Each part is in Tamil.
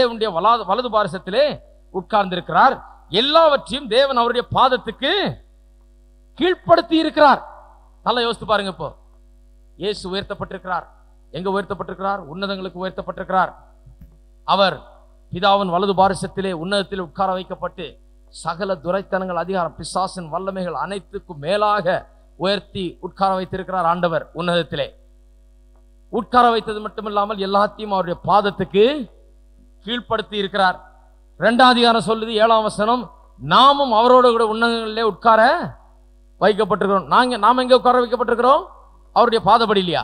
தேவனுடைய வலா- வலது பாரசத்திலே உட்கார்ந்திருக்கிறார் எல்லாவற்றையும் தேவன் அவருடைய பாதத்துக்கு கீழ்ப்படுத்தி இருக்கிறார் நல்லா யோசித்து பாருங்க இப்போ இயேசு உயர்த்தப்பட்டிருக்கிறார் எங்க உயர்த்தப்பட்டிருக்கிறார் உன்னதங்களுக்கு உயர்த்தப்பட்டிருக்கிறார் அவர் பிதாவின் வலது பாரசத்திலே உன்னதத்தில் உட்கார வைக்கப்பட்டு சகல துரைத்தனங்கள் அதிகாரம் பிசாசின் வல்லமைகள் அனைத்துக்கும் மேலாக உயர்த்தி உட்கார வைத்திருக்கிறார் ஆண்டவர் உன்னதத்திலே உட்கார வைத்தது மட்டுமில்லாமல் எல்லாத்தையும் அவருடைய பாதத்துக்கு கீழ்ப்படுத்தி இருக்கிறார் இரண்டாம் அதிகாரம் சொல்லுது ஏழாம் வசனம் நாமும் அவரோடு கூட உன்னதங்களிலே உட்கார வைக்கப்பட்டிருக்கிறோம் நாங்க நாம எங்க உட்கார வைக்கப்பட்டிருக்கிறோம் அவருடைய பாதப்படி இல்லையா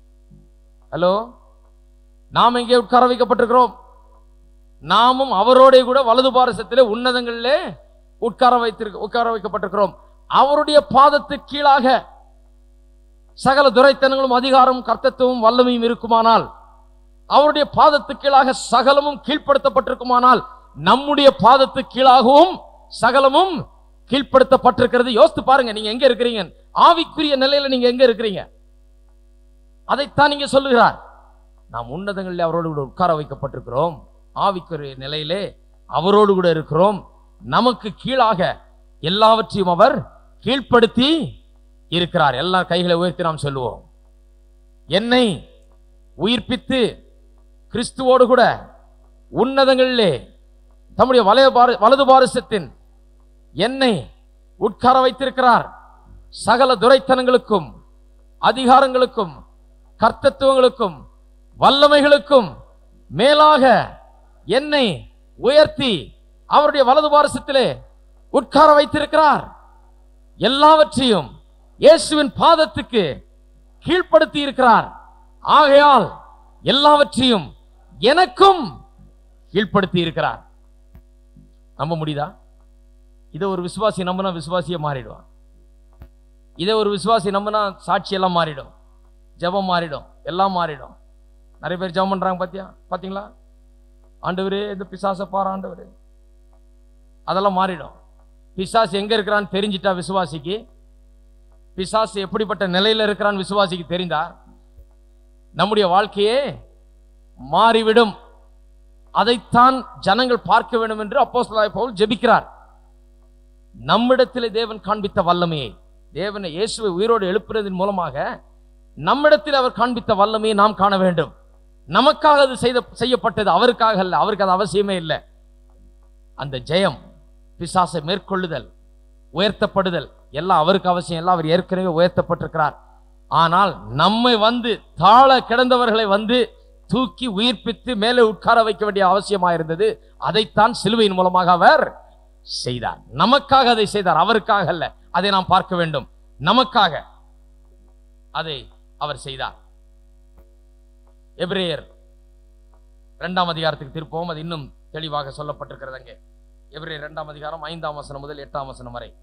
ஹலோ நாம் எங்கே உட்கார வைக்கப்பட்டிருக்கிறோம் நாமும் அவரோட கூட வலது பாரசத்திலே உன்னதங்களிலே உட்கார வைத்திருக்க உட்கார வைக்கப்பட்டிருக்கிறோம் அவருடைய பாதத்துக்கு கீழாக சகல துரைத்தனங்களும் அதிகாரமும் கர்த்தத்துவம் வல்லமையும் இருக்குமானால் அவருடைய பாதத்துக்கு கீழாக சகலமும் கீழ்ப்படுத்தப்பட்டிருக்குமானால் நம்முடைய பாதத்துக்கு கீழாகவும் சகலமும் கீழ்ப்படுத்தப்பட்டிருக்கிறது யோசித்து பாருங்க நீங்க எங்க இருக்கிறீங்க ஆவிக்குரிய நிலையில நீங்க எங்க இருக்கிறீங்க அதைத்தான் நீங்க சொல்லுகிறார் நாம் உன்னதங்களில் அவரோடு கூட உட்கார வைக்கப்பட்டிருக்கிறோம் ஆவிக்குரிய நிலையிலே அவரோடு கூட இருக்கிறோம் நமக்கு கீழாக எல்லாவற்றையும் அவர் கீழ்ப்படுத்தி இருக்கிறார் எல்லா கைகளை உயர்த்தி நாம் சொல்லுவோம் என்னை உயிர்ப்பித்து கிறிஸ்துவோடு கூட உன்னதங்களிலே தம்முடைய வலய பார- வலது பாரசத்தின் என்னை உட்கார வைத்திருக்கிறார் சகல துரைத்தனங்களுக்கும் அதிகாரங்களுக்கும் கர்த்தத்துவங்களுக்கும் வல்லமைகளுக்கும் மேலாக என்னை உயர்த்தி அவருடைய வலது பாரசத்திலே உட்கார வைத்திருக்கிறார் எல்லாவற்றையும் இயேசுவின் பாதத்துக்கு கீழ்ப்படுத்தி இருக்கிறார் ஆகையால் எல்லாவற்றையும் எனக்கும் கீழ்ப்படுத்தி இருக்கிறார் நம்ப முடியுதா இதை ஒரு விசுவாசி நம்பினா விசுவாசியை மாறிடுவான் இதை ஒரு விசுவாசி நம்பினா சாட்சி எல்லாம் மாறிடும் ஜெபம் மாறிடும் எல்லாம் மாறிடும் நிறைய பேர் ஜெபம் பண்றாங்க பாத்தியா பாத்தீங்களா ஆண்டவரே இந்த பிசாசை பாரு ஆண்டவரே அதெல்லாம் மாறிடும் பிசாசு எங்க இருக்கிறான்னு தெரிஞ்சிட்டா விசுவாசிக்கு பிசாசு எப்படிப்பட்ட நிலையில இருக்கிறான்னு விசுவாசிக்கு தெரிந்தா நம்முடைய வாழ்க்கையே மாறிவிடும் அதைத்தான் ஜனங்கள் பார்க்க வேண்டும் என்று அப்போஸ்தலனாகிய பவுல் ஜெபிக்கிறார் நம்மிடத்திலே தேவன் காண்பித்த வல்லமையை தேவனை இயேசுவை உயிரோடு எழுப்புறதன் மூலமாக நம்மிடத்தில் அவர் காண்பித்த வல்லமையை நாம் காண வேண்டும் நமக்காக அது செய்த செய்யப்பட்டது அவருக்காக அல்ல அவருக்கு அது அவசியமே இல்லை அந்த ஜெயம் பிசாசை மேற்கொள்ளுதல் உயர்த்தப்படுதல் எல்லாம் அவருக்கு அவசியம் எல்லாம் அவர் ஏற்கனவே உயர்த்தப்பட்டிருக்கிறார் ஆனால் நம்மை வந்து தாழ கிடந்தவர்களை வந்து தூக்கி உயிர்ப்பித்து மேலே உட்கார வைக்க வேண்டிய அவசியமாயிருந்தது அதைத்தான் சிலுவையின் மூலமாக அவர் செய்தார் நமக்காக அதை செய்தார் அவருக்காக அல்ல அதை நாம் பார்க்க வேண்டும் நமக்காக அதை அவர் செய்தார் எபிரேயர் இரண்டாம் அதிகாரத்துக்கு திருப்பவும் அது இன்னும் தெளிவாக சொல்லப்பட்டிருக்கிறது அங்கே எபிரேயர் இரண்டாம் அதிகாரம் ஐந்தாம் வசனம் முதல் எட்டாம் வசனம் வரை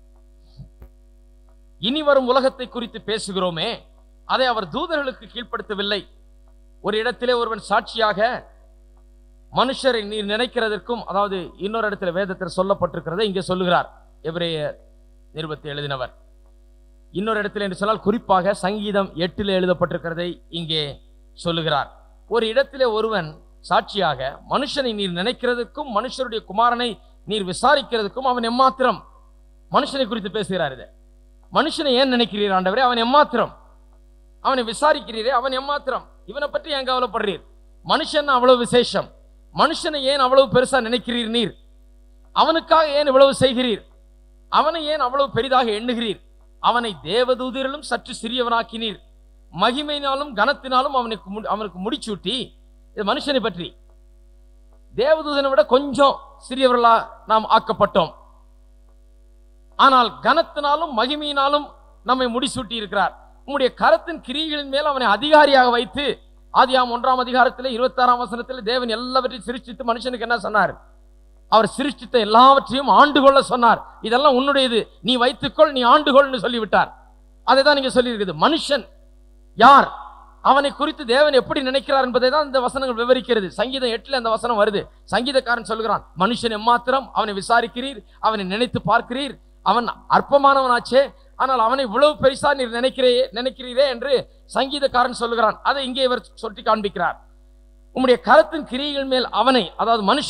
இனி வரும் உலகத்தை குறித்து பேசுகிறோமே அதை அவர் தூதர்களுக்கு கீழ்ப்படுத்தவில்லை ஒரு இடத்திலே ஒருவன் சாட்சியாக மனுஷரை நீர் நினைக்கிறதற்கும் அதாவது இன்னொரு இடத்துல வேதத்தில் சொல்லப்பட்டிருக்கிறதை இங்கே சொல்லுகிறார் எபிரேய நிருபத்தை எழுதினவர் இன்னொரு இடத்துல என்று சொன்னால் குறிப்பாக சங்கீதம் எட்டில் எழுதப்பட்டிருக்கிறதை இங்கே சொல்லுகிறார் ஒரு இடத்திலே ஒருவன் சாட்சியாக மனுஷனை நீர் நினைக்கிறதுக்கும் மனுஷருடைய குமாரனை நீர் விசாரிக்கிறதுக்கும் அவன் எம்மாத்திரம் மனுஷனை குறித்து பேசுகிறார் இதை மனுஷனை ஏன் நினைக்கிறீர் ஆண்டவரே அவன் எம்மாத்திரம் அவனை விசாரிக்கிறீரே அவன் எம்மாத்திரம் இவனை பற்றி ஏன் கவலைப்படுறீர் மனுஷன் அவ்வளவு விசேஷம் மனுஷனை ஏன் அவ்வளவு பெருசா நினைக்கிறீர் நீர் அவனுக்காக ஏன் இவ்வளவு செய்கிறீர் அவனை ஏன் அவ்வளவு பெரிதாக எண்ணுகிறீர் அவனை தேவதூதரிலும் சற்று சிறியவனாக்கினீர் மகிமையினாலும் கனத்தினாலும் அவனுக்கு மு- அவனுக்கு முடிச்சூட்டி இது மனுஷனை பற்றி தேவதூதனை விட கொஞ்சம் சிறியவர்களா நாம் ஆக்கப்பட்டோம் ஆனால் கனத்தினாலும் மகிமையினாலும் நம்மை முடிசூட்டி இருக்கிறார் உம்முடைய கரத்தின் கிரியைகளின் மேல் அவனை அதிகாரியாக வைத்து ஆதியாம் ஒன்றாம் அதிகாரத்தில் இருபத்தாறாம் வசனத்தில் தேவன் எல்லாவற்றையும் சிருஷ்டித்து மனுஷனுக்கு என்ன சொன்னார் அவர் சிருஷ்டித்த எல்லாவற்றையும் ஆண்டு கொள்ள சொன்னார் இதெல்லாம் உன்னுடையது நீ வைத்துக்கொள் நீ ஆண்டுகொள்னு சொல்லிவிட்டார் அதை தான் நீங்க சொல்லியிருக்குது மனுஷன் யார் அவனை குறித்து தேவன் எப்படி நினைக்கிறார் என்பதை தான் இந்த வசனங்கள் விவரிக்கிறது சங்கீதம் எட்டுல அந்த வசனம் வருது சங்கீதக்காரன் சொல்கிறான் மனுஷன் எம்மாத்திரம் அவனை விசாரிக்கிறீர் அவனை நினைத்து பார்க்கிறீர் அவன் அற்பமானவனாச்சே ஆனால் அவனை இவ்வளவு பெரிசா நீர் நினைக்கிறே நினைக்கிறீரே என்று சங்கீதக்காரன் சொல்லுகிறான் அதை இங்கே இவர் சொல்லி காண்பிக்கிறார் உம்முடைய கரத்தின் கிரியைகள் மேல் அவனை அதாவது மனுஷன்